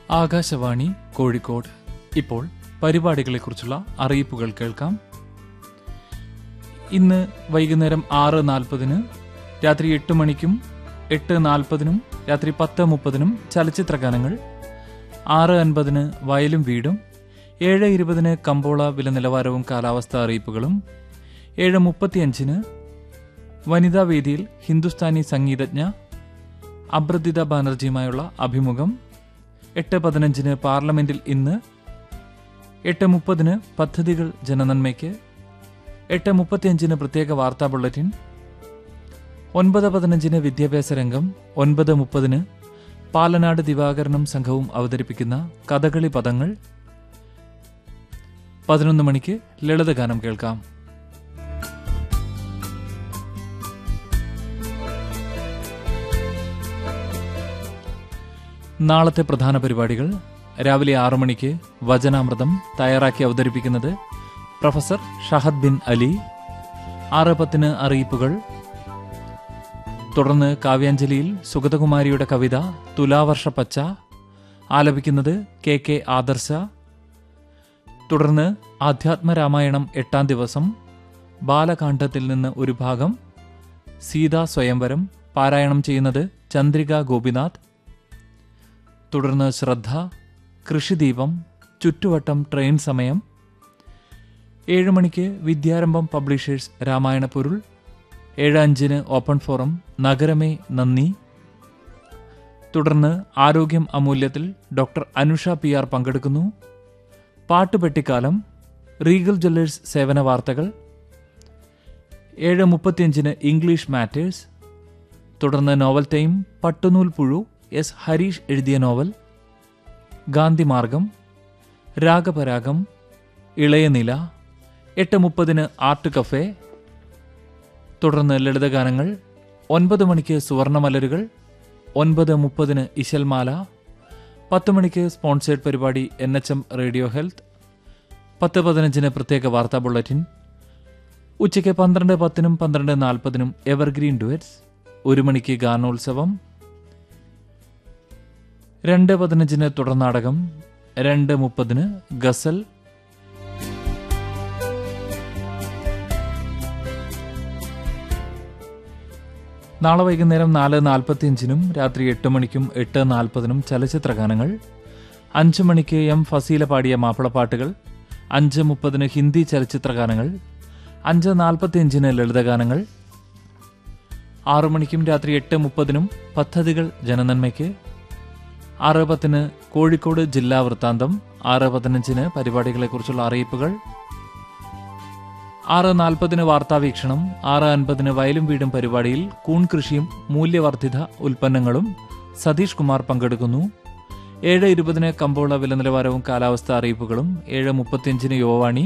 ആകാശവാണി കോഴിക്കോട് ഇപ്പോൾ പരിപാടികളെക്കുറിച്ചുള്ള അറിയിപ്പുകൾ കേൾക്കാം ഇന്ന് വൈകുന്നേരം ആറ് നാൽപ്പതിന് രാത്രി എട്ട് മണിക്കും എട്ട് നാൽപ്പതിനും രാത്രി പത്ത് മുപ്പതിനും ചലച്ചിത്ര ഗാനങ്ങൾ ആറ് അൻപതിന് വയലും വീടും ഏഴ് ഇരുപതിന് കമ്പോള വില നിലവാരവും കാലാവസ്ഥ അറിയിപ്പുകളും ഏഴ് മുപ്പത്തിയഞ്ചിന് വനിതാ വേദിയിൽ ഹിന്ദുസ്ഥാനി സംഗീതജ്ഞ അബ്രദിത ബാനർജിയുമായുള്ള അഭിമുഖം എട്ട് പതിനഞ്ചിന് പാർലമെന്റിൽ ഇന്ന് എട്ട് മുപ്പതിന് പദ്ധതികൾ ജനനന്മയ്ക്ക് എട്ട് മുപ്പത്തിയഞ്ചിന് പ്രത്യേക വാർത്താ ബുള്ളറ്റിൻ ഒൻപത് പതിനഞ്ചിന് വിദ്യാഭ്യാസ രംഗം ഒൻപത് മുപ്പതിന് പാലനാട് ദിവാകരനും സംഘവും അവതരിപ്പിക്കുന്ന കഥകളി പദങ്ങൾ പതിനൊന്ന് മണിക്ക് ലളിതഗാനം കേൾക്കാം നാളത്തെ പ്രധാന പരിപാടികൾ രാവിലെ ആറു മണിക്ക് വചനാമൃതം തയ്യാറാക്കി അവതരിപ്പിക്കുന്നത് പ്രൊഫസർ ഷഹദ് ബിൻ അലി ആറ് പത്തിന് അറിയിപ്പുകൾ തുടർന്ന് കാവ്യാഞ്ജലിയിൽ സുഗതകുമാരിയുടെ കവിത തുലാവർഷ പച്ച ആലപിക്കുന്നത് കെ കെ ആദർശ തുടർന്ന് ആധ്യാത്മരാമായണം എട്ടാം ദിവസം ബാലകാണ്ഡത്തിൽ നിന്ന് ഒരു ഭാഗം സീതാ സ്വയംവരം പാരായണം ചെയ്യുന്നത് ചന്ദ്രിക ഗോപിനാഥ് തുടർന്ന് ശ്രദ്ധ കൃഷിദീപം ചുറ്റുവട്ടം ട്രെയിൻ സമയം ഏഴ് മണിക്ക് വിദ്യാരംഭം പബ്ലിഷേഴ്സ് രാമായണ പൊരുൾ ഏഴ് അഞ്ചിന് ഓപ്പൺ ഫോറം നഗരമേ നന്ദി തുടർന്ന് ആരോഗ്യം അമൂല്യത്തിൽ ഡോക്ടർ അനുഷ പി ആർ പങ്കെടുക്കുന്നു പാട്ടുപെട്ടിക്കാലം റീഗൽ ജ്വല്ലേഴ്സ് സേവന വാർത്തകൾ ഏഴ് മുപ്പത്തിയഞ്ചിന് ഇംഗ്ലീഷ് മാറ്റേഴ്സ് തുടർന്ന് നോവൽ ടൈം പട്ടുനൂൽ പുഴു എസ് ഹരീഷ് എഴുതിയ നോവൽ ഗാന്ധിമാർഗം രാഗപരാഗം ഇളയനില എട്ട് മുപ്പതിന് ആർട്ട് കഫേ തുടർന്ന് ലളിതഗാനങ്ങൾ ഒൻപത് മണിക്ക് സുവർണമലരുകൾ ഒൻപത് മുപ്പതിന് ഇശൽമാല പത്ത് മണിക്ക് സ്പോൺസേഡ് പരിപാടി N H M radio health പത്ത് പതിനഞ്ചിന് പ്രത്യേക വാർത്താ ബുള്ളറ്റിൻ ഉച്ചയ്ക്ക് പന്ത്രണ്ട് പത്തിനും പന്ത്രണ്ട് നാൽപ്പതിനും എവർഗ്രീൻ ഡുവറ്റ്സ് ഒരു മണിക്ക് ഗാനോത്സവം രണ്ട് പതിനഞ്ചിന് തുടർനാടകം രണ്ട് മുപ്പതിന് ഗസൽ നാളെ വൈകുന്നേരം നാല് നാൽപ്പത്തിയഞ്ചിനും രാത്രി എട്ട് മണിക്കും എട്ട് നാൽപ്പതിനും ചലച്ചിത്ര ഗാനങ്ങൾ അഞ്ച് മണിക്ക് എം ഫസീല പാടിയ മാപ്പിളപ്പാട്ടുകൾ അഞ്ച് മുപ്പതിന് ഹിന്ദി ചലച്ചിത്ര ഗാനങ്ങൾ അഞ്ച് നാൽപ്പത്തിയഞ്ചിന് ലളിതഗാനങ്ങൾ ആറു മണിക്കും രാത്രി എട്ട് മുപ്പതിനും പദ്ധതികൾ ജനനന്മയ്ക്ക് ആറ് പത്തിന് കോഴിക്കോട് ജില്ലാ വൃത്താന്തം ആറ് പതിനഞ്ചിന് പരിപാടികളെക്കുറിച്ചുള്ള അറിയിപ്പുകൾ ആറ് നാൽപ്പതിന് വാർത്താവീക്ഷണം ആറ് അൻപതിന് വയലും വീടും പരിപാടിയിൽ കൂൺ കൃഷിയും മൂല്യവർദ്ധിത ഉൽപ്പന്നങ്ങളും സതീഷ് കുമാർ പങ്കെടുക്കുന്നു ഏഴ് ഇരുപതിന് കമ്പോള വില നിലവാരവും കാലാവസ്ഥ അറിയിപ്പുകളും ഏഴ് മുപ്പത്തിയഞ്ചിന് യുവവാണി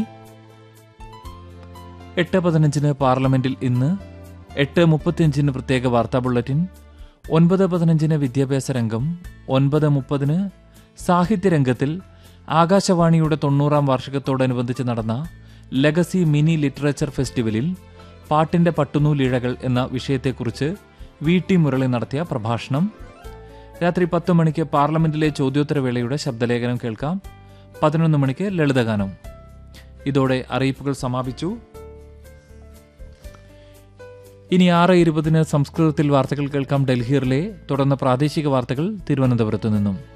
എട്ട് പതിനഞ്ചിന് പാർലമെന്റിൽ ഇന്ന് എട്ട് മുപ്പത്തിയഞ്ചിന് പ്രത്യേക വാർത്താ ബുള്ളറ്റിൻ ഒൻപത് പതിനഞ്ചിന് വിദ്യാഭ്യാസ രംഗം ഒൻപത് മുപ്പതിന് സാഹിത്യരംഗത്തിൽ ആകാശവാണിയുടെ തൊണ്ണൂറാം വാർഷികത്തോടനുബന്ധിച്ച് നടന്ന ലെഗസി മിനി ലിറ്ററേച്ചർ ഫെസ്റ്റിവലിൽ പാട്ടിന്റെ പട്ടുനൂലിഴകൾ എന്ന വിഷയത്തെക്കുറിച്ച് വി ടി മുരളി നടത്തിയ പ്രഭാഷണം രാത്രി പത്ത് മണിക്ക് പാർലമെന്റിലെ ചോദ്യോത്തരവേളയുടെ ശബ്ദലേഖനം കേൾക്കാം പതിനൊന്ന് മണിക്ക് ലളിതഗാനം ഇതോടെ അറിയിപ്പുകൾ സമാപിച്ചു ഇനി ആറ് ഇരുപതിന് സംസ്കൃതത്തിൽ വാർത്തകൾ കേൾക്കാം ഡൽഹിയിലെ തുടർന്ന് പ്രാദേശിക വാർത്തകൾ തിരുവനന്തപുരത്തു നിന്നും